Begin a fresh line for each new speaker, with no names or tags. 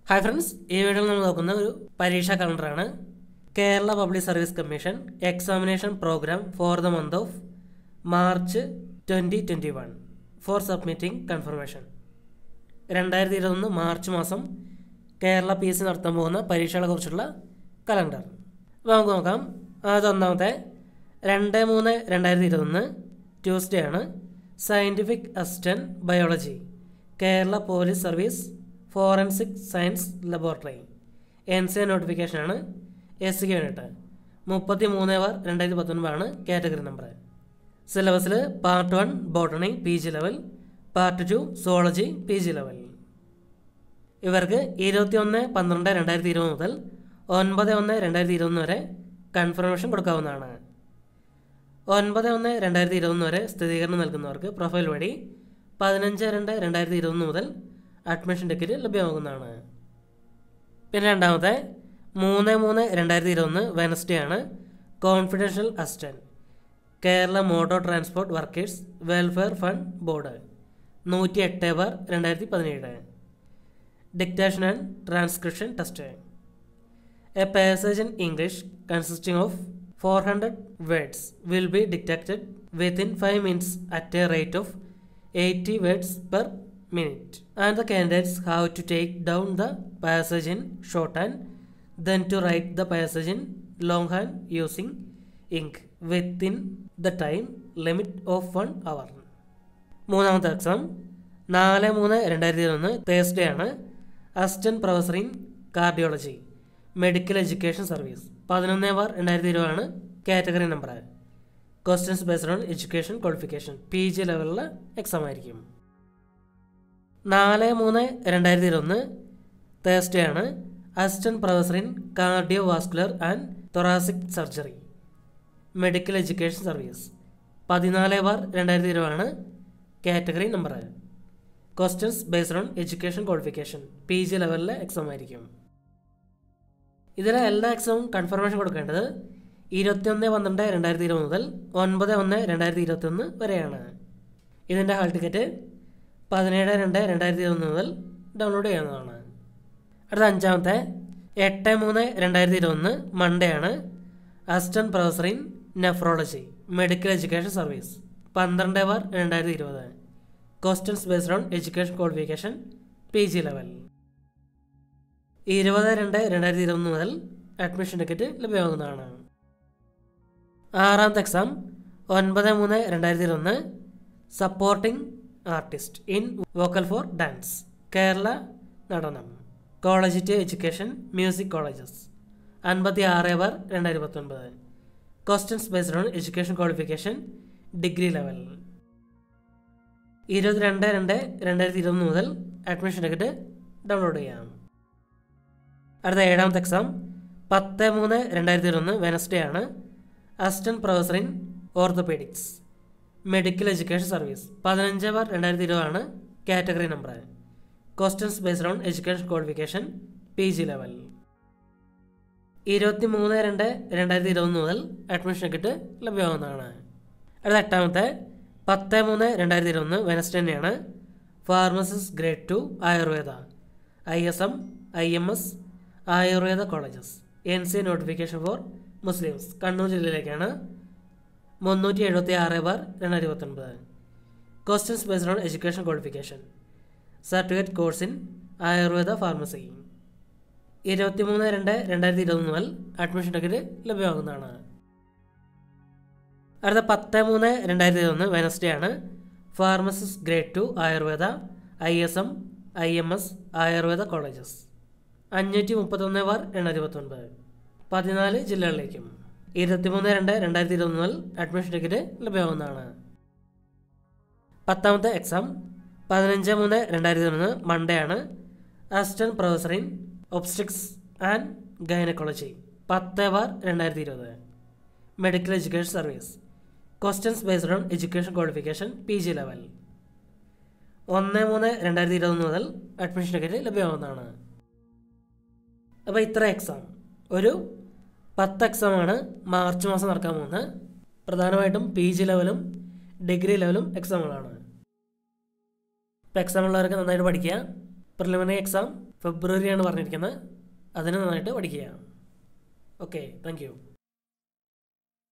hi friends ഈ വീഡിയോയിൽ നമ്മൾ നോക്കുന്ന ഒരു പരീക്ഷാ കലണ്ടറാണ് Kerala public service commission examination programme for the month of March twenty twenty one for submitting confirmation രണ്ടായിരത്തി ഇരുപത്തൊന്ന് മാർച്ച് മാസം കേരള പി എസ് സി നടത്താൻ പോകുന്ന പരീക്ഷകളെക്കുറിച്ചുള്ള കലണ്ടർ അപ്പോൾ നമുക്ക് നോക്കാം അത് ഒന്നാമത്തെ രണ്ട് മൂന്ന് രണ്ടായിരത്തി ഇരുപത്തൊന്ന് ട്യൂസ്ഡേ ആണ് scientific assistant biology Kerala police service forensic science laboratory N C A നോട്ടിഫിക്കേഷനാണ് എസ് സിക്ക് വേണ്ടിയിട്ട് മുപ്പത്തി മൂന്ന് ബാർ രണ്ടായിരത്തി പത്തൊൻപതാണ് കാറ്റഗറി നമ്പർ സിലബസിൽ part one botany P G level part two zoology P G level ഇവർക്ക് ഇരുപത്തി ഒന്ന് പന്ത്രണ്ട് രണ്ടായിരത്തി ഇരുപത് മുതൽ ഒൻപത് ഒന്ന് രണ്ടായിരത്തി ഇരുപത് വരെ കൺഫർമേഷൻ കൊടുക്കാവുന്നതാണ് ഒൻപത് ഒന്ന് രണ്ടായിരത്തി ഇരുപത് വരെ സ്ഥിരീകരണം നൽകുന്നവർക്ക് പ്രൊഫൈൽ വഴി പതിനഞ്ച് രണ്ട് രണ്ടായിരത്തി ഇരുപത് മുതൽ അഡ്മിഷൻ ടിക്കറ്റ് ലഭ്യമാകുന്നതാണ് പിന്നെ രണ്ടാമത്തെ മൂന്ന് മൂന്ന് രണ്ടായിരത്തി ഇരുപത്തൊന്ന് വെനസ്ഡേ ആണ് confidential assistant Kerala motor transport workers welfare fund board നൂറ്റി എട്ട് ബാർ രണ്ടായിരത്തി പതിനേഴ് dictation and transcription test a passage in English consisting of four hundred words will be detected within five minutes at a rate of eighty words per minute and the candidates have to take down the passage in shorthand then to write the passage in longhand using ink within the time limit of one hour മൂന്നാമത്തെ exam നാല് മൂന്ന് രണ്ടായിരത്തി ഇരുപത്തൊന്ന് Thursday ആണ് assistant professor in cardiology medical education service പതിനൊന്ന് bar രണ്ടായിരത്തി ഇരുപതാണ് category number questions based on education qualification P G ലെവലിലുള്ള എക്സാം ആയിരിക്കും നാല് മൂന്ന് രണ്ടായിരത്തി ഇരുപത്തൊന്ന് തേഴ്സ്ഡേ ആണ് assistant professor in cardiovascular and thoracic surgery medical education service പതിനാല് ബാർ രണ്ടായിരത്തി ഇരുപതാണ് category number questions based on education qualification P G ലെവലിലെ എക്സാം ആയിരിക്കും ഇതിലെ എല്ലാ എക്സാമും കൺഫർമേഷൻ കൊടുക്കേണ്ടത് ഇരുപത്തിയൊന്ന് പന്ത്രണ്ട് രണ്ടായിരത്തി ഇരുപത് മുതൽ ഒൻപത് ഒന്ന് രണ്ടായിരത്തി ഇരുപത്തിയൊന്ന് വരെയാണ് ഇതിൻ്റെ ഹാൾ ടിക്കറ്റ് പതിനേഴ് രണ്ട് രണ്ടായിരത്തി ഇരുപത് മുതൽ ഡൗൺലോഡ് ചെയ്യാവുന്നതാണ് അടുത്ത അഞ്ചാമത്തെ എട്ട് മൂന്ന് രണ്ടായിരത്തി ഇരുപത്തൊന്ന് മൺഡേ ആണ് assistant professor in nephrology medical education service പന്ത്രണ്ട് ബാർ രണ്ടായിരത്തി ഇരുപത് questions based on education qualification P G level ഇരുപത് രണ്ട് രണ്ടായിരത്തി ഇരുപത് മുതൽ അഡ്മിഷൻ ടിക്കറ്റ് ലഭ്യമാകുന്നതാണ് ആറാമത്തെ എക്സാം ഒൻപത് മൂന്ന് രണ്ടായിരത്തി ഇരുപത്തൊന്ന് supporting artist in vocal for dance Kerala Natanam college to education music colleges അൻപത്തി ആറ് ബാർ രണ്ടായിരത്തി പത്തൊൻപത് questions based on education qualification degree level ഇരുപത്തിരണ്ട് രണ്ട് രണ്ടായിരത്തി ഇരുപത് മുതൽ അഡ്മിഷൻ ടിക്കറ്റ് ഡൗൺലോഡ് ചെയ്യാം അടുത്ത ഏഴാമത്തെ എക്സാം പത്ത് മൂന്ന് രണ്ടായിരത്തി ഇരുപത്തൊന്ന് വെനസ്ഡേ ആണ് assistant professor in orthopaedics medical education service പതിനഞ്ച് ബാർ രണ്ടായിരത്തി ഇരുപതാണ് category number questions based on education qualification P G level ഇരുപത്തി മൂന്ന് രണ്ട് രണ്ടായിരത്തി ഇരുപത് മുതൽ അഡ്മിഷൻ ടിക്കറ്റ് ലഭ്യമാകുന്നതാണ് അടുത്ത എട്ടാമത്തെ പത്ത് മൂന്ന് രണ്ടായിരത്തി ഇരുപത്തൊന്ന് വെനസ്ഡേ തന്നെയാണ് pharmacist grade two Ayurveda I S M I M S Ayurveda colleges N C notification for Muslims Kannur ജില്ലയിലേക്കാണ് മുന്നൂറ്റി എഴുപത്തി ആറ് ബാർ രണ്ടായിരത്തി പത്തൊൻപത് questions based on education qualification certificate course in Ayurveda pharmacy ഇരുപത്തി മൂന്ന് രണ്ട് രണ്ടായിരത്തി ഇരുപത് മുതൽ അഡ്മിഷൻ ടിക്കറ്റ് ലഭ്യമാകുന്നതാണ് അടുത്ത പത്ത് മൂന്ന് രണ്ടായിരത്തി ഇരുപത്തൊന്ന് വെനസ്ഡേ ആണ് pharmacist grade two Ayurveda I S M I M S Ayurveda colleges അഞ്ഞൂറ്റി മുപ്പത്തൊന്ന് ബാർ രണ്ടായിരത്തി പത്തൊൻപത് പതിനാല് ജില്ലകളിലേക്കും ഇരുപത്തിമൂന്ന് രണ്ട് രണ്ടായിരത്തി ഇരുപത് മുതൽ അഡ്മിഷൻ ടിക്കറ്റ് ലഭ്യമാകുന്നതാണ് പത്താമത്തെ എക്സാം പതിനഞ്ച് മൂന്ന് രണ്ടായിരത്തി ഇരുപത് മൺഡേ ആണ് assistant professor in obstetrics and gynaecology പത്ത് ബാർ രണ്ടായിരത്തി ഇരുപത് medical education service questions based on education qualification P G level ഒന്ന് മൂന്ന് രണ്ടായിരത്തി ഇരുപത് മുതൽ അഡ്മിഷൻ ടിക്കറ്റ് ലഭ്യമാകുന്നതാണ് അപ്പോൾ ഇത്ര എക്സാം ഒരു പത്ത് എക്സാമാണ് മാർച്ച് മാസം നടക്കാൻ പോകുന്നത് പ്രധാനമായിട്ടും പി ജി ലെവലും ഡിഗ്രി ലെവലും എക്സാമുകളാണ് ഇപ്പോൾ എക്സാം ഉള്ളവർക്ക് നന്നായിട്ട് പഠിക്കുക പ്രിലിമിനറി എക്സാം ഫെബ്രുവരിയാണ് പറഞ്ഞിരിക്കുന്നത് അതിന് നന്നായിട്ട് പഠിക്കുക ഓക്കെ താങ്ക് യു